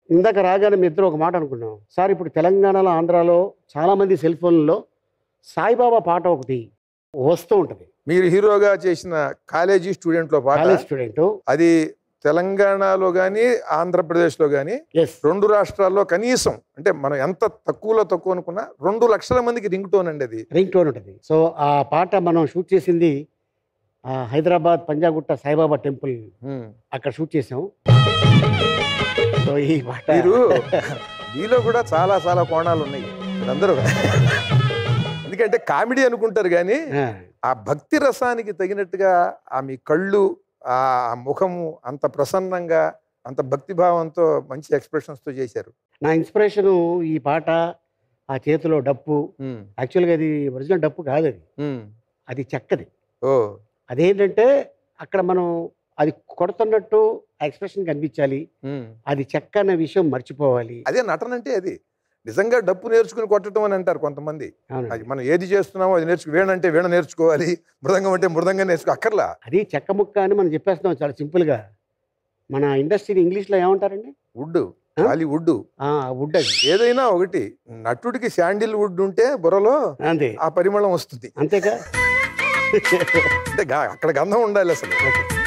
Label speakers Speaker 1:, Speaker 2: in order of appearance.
Speaker 1: ఇందాక రాగానే మీ ఇద్దరు ఒక మాట అనుకున్నాం సార్ ఇప్పుడు తెలంగాణలో ఆంధ్రాలో చాలామంది సెల్ ఫోన్లలో సాయిబాబా పాట ఒకటి వస్తూ ఉంటుంది
Speaker 2: మీరు హీరోగా చేసిన కాలేజీ స్టూడెంట్లో పాట
Speaker 1: కాలేజ్ స్టూడెంట్
Speaker 2: అది తెలంగాణలో కానీ ఆంధ్రప్రదేశ్లో కానీ
Speaker 1: ఎస్
Speaker 2: రెండు రాష్ట్రాల్లో కనీసం అంటే మనం ఎంత తక్కువలో తక్కువ అనుకున్నా రెండు లక్షల మందికి రింగ్ టోన్ అండి అది
Speaker 1: రింగ్ టోన్ ఉంటుంది సో ఆ పాట మనం షూట్ చేసింది ఆ, హైదరాబాద్ పంజాగుట్ట సాయిబాబా టెంపుల్
Speaker 2: ఉమ్.
Speaker 1: అక్కడ షూట్ చేసాం సో ఈ పాట
Speaker 2: మీరు మీలో కూడా చాలా చాలా కోణాలు ఉన్నాయి అందరూ ఎందుకంటే కామెడీ అనుకుంటారు కానీ
Speaker 1: ఆ,
Speaker 2: ఆ భక్తి రసానికి తగినట్టుగా ఆ మీ కళ్ళు ఆ ముఖము అంత ప్రసన్నంగా అంత భక్తిభావంతో మంచి expressions తో చేశారు
Speaker 1: నా ఇన్స్పిరేషను ఈ పాట ఆ చేతిలో డప్పు
Speaker 2: ఉమ్,
Speaker 1: యాక్చువల్గా అది ఒరిజినల్ డప్పు కాదు అది
Speaker 2: ఉమ్.
Speaker 1: అది చెక్కది
Speaker 2: ఓ
Speaker 1: అదేంటంటే అక్కడ మనం అది కొడుతున్నట్టు ఎక్స్ప్రెషన్ కనిపించాలి
Speaker 2: ఉమ్.
Speaker 1: అది చెక్క అనే విషయం మర్చిపోవాలి
Speaker 2: అదే నటన అంటే అది నిజంగా డప్పు నేర్చుకుని కొట్టడం అని అంటారు కొంతమంది
Speaker 1: అవునండి.
Speaker 2: అది మనం ఏది చేస్తున్నామో అది నేర్చుకు వీణ అంటే వీణ నేర్చుకోవాలి మృదంగం అంటే మృదంగం నేర్చుకో అక్కర్లా
Speaker 1: అది చెక్క ముక్క అని మనం చెప్పేస్తున్నాం చాలా సింపుల్గా మన ఇండస్ట్రీని ఇంగ్లీష్లో ఏమంటారండి
Speaker 2: వుడ్
Speaker 1: ఆ?
Speaker 2: ఖాళీ వుడ్
Speaker 1: ఆ, వుడ్ అది
Speaker 2: ఏదైనా ఒకటి నటుడికి శాండిల్ వుడ్ ఉంటే బుర్రలో
Speaker 1: అంతే
Speaker 2: ఆ పరిమళం వస్తుంది
Speaker 1: అంతేగా
Speaker 2: అంటే గా- అక్కడ గంధం ఉండాలి అసలు